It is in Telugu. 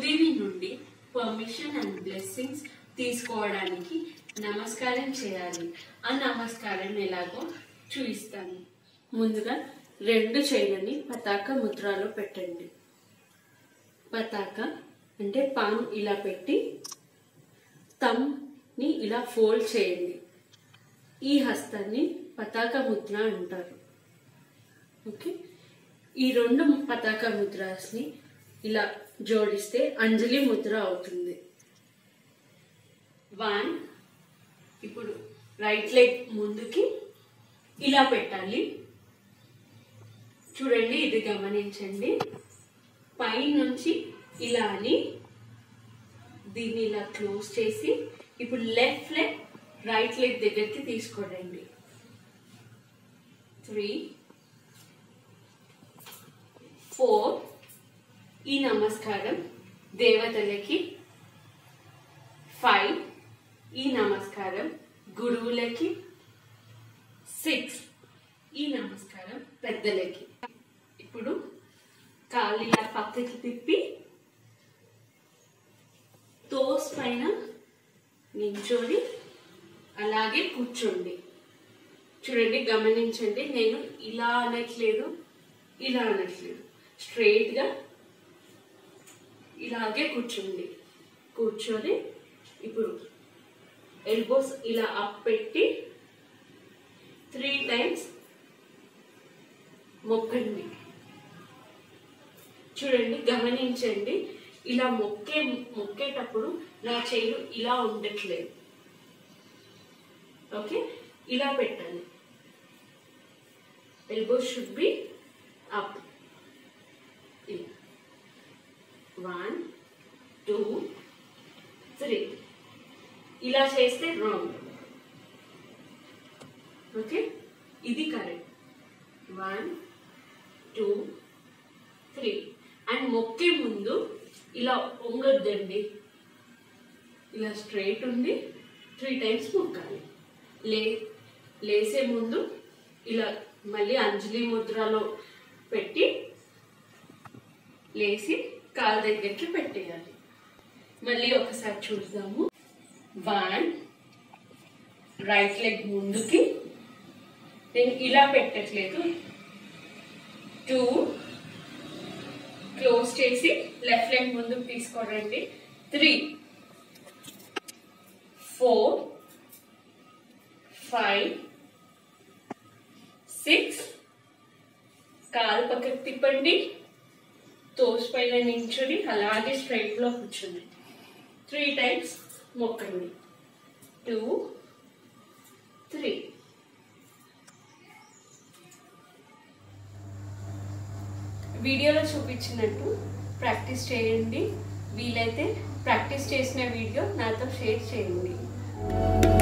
గురుదేవి నుండి పర్మిషన్ అండ్ బ్లెస్సింగ్స్ తీసుకోవడానికి నమస్కారం చేయాలి ఆ నమస్కారం ఎలాగో చూపిస్తాను ముందుగా రెండు చేతులని పతాక ముద్రలో పెట్టండి పతాక అంటే పామ్ ఇలా పెట్టి ని ఇలా ఫోల్డ్ చేయండి ఈ హస్తాన్ని పతాక ముద్ర అంటారు ఓకే ఈ రెండు పతాక ముద్రాస్ని ఇలా జోడిస్తే అంజలి ముద్ర అవుతుంది వన్ ఇప్పుడు రైట్ లెగ్ ముందుకి ఇలా పెట్టాలి చూడండి ఇది గమనించండి పై నుంచి ఇలా అని దీన్ని ఇలా క్లోజ్ చేసి ఇప్పుడు లెఫ్ట్ లెగ్ రైట్ లెగ్ దగ్గరికి తీసుకోండి త్రీ ఫోర్ ఈ నమస్కారం దేవతలకి ఫైవ్ ఈ నమస్కారం గురువులకి సిక్స్ ఈ నమస్కారం పెద్దలకి ఇప్పుడు కాళ్ళు ఇలా పక్కకి తిప్పి తోస్ పైన నించొని అలాగే కూర్చోండి చూడండి గమనించండి నేను ఇలా అనట్లేదు ఇలా అనట్లేదు స్ట్రైట్గా ఇలాగే కూర్చోండి కూర్చొని ఇప్పుడు ఎల్బోస్ ఇలా అప్ పెట్టి త్రీ టైమ్స్ మొక్కండి చూడండి గమనించండి ఇలా మొక్కే మొక్కేటప్పుడు నా చేయి ఇలా ఉండట్లేదు ఓకే ఇలా పెట్టాలి ఎల్బో షుడ్ బి అప్ ఇలా వన్ టూ త్రీ ఇలా చేస్తే రాంగ్ ఓకే ఇది correct one two three and మొక్కే ముందు ఇలా వంగొద్దండి ఇలా స్ట్రైట్ ఉండి త్రీ టైమ్స్ మొక్కాలి లే లేసే ముందు ఇలా మళ్ళీ అంజలి ముద్రలో పెట్టి లేసి కాలు దగ్గరికి పెట్టేయాలి మళ్ళీ ఒకసారి చూద్దాము వన్ రైట్ లెగ్ ముందుకి నేను ఇలా పెట్టట్లేదు టూ క్లోజ్ చేసి లెఫ్ట్ లెగ్ ముందుకు తీసుకోరండి త్రీ ఫోర్ ఫైవ్ సిక్స్ కాలు పక్కకు తిప్పండి తోస్ పైన నించుని అలాగే స్ట్రైట్ లో కూర్చుంది త్రీ టైమ్స్ మొక్కండి టూ త్రీ వీడియోలో చూపించినట్టు ప్రాక్టీస్ చేయండి వీలైతే ప్రాక్టీస్ చేసిన వీడియో నాతో షేర్ చేయండి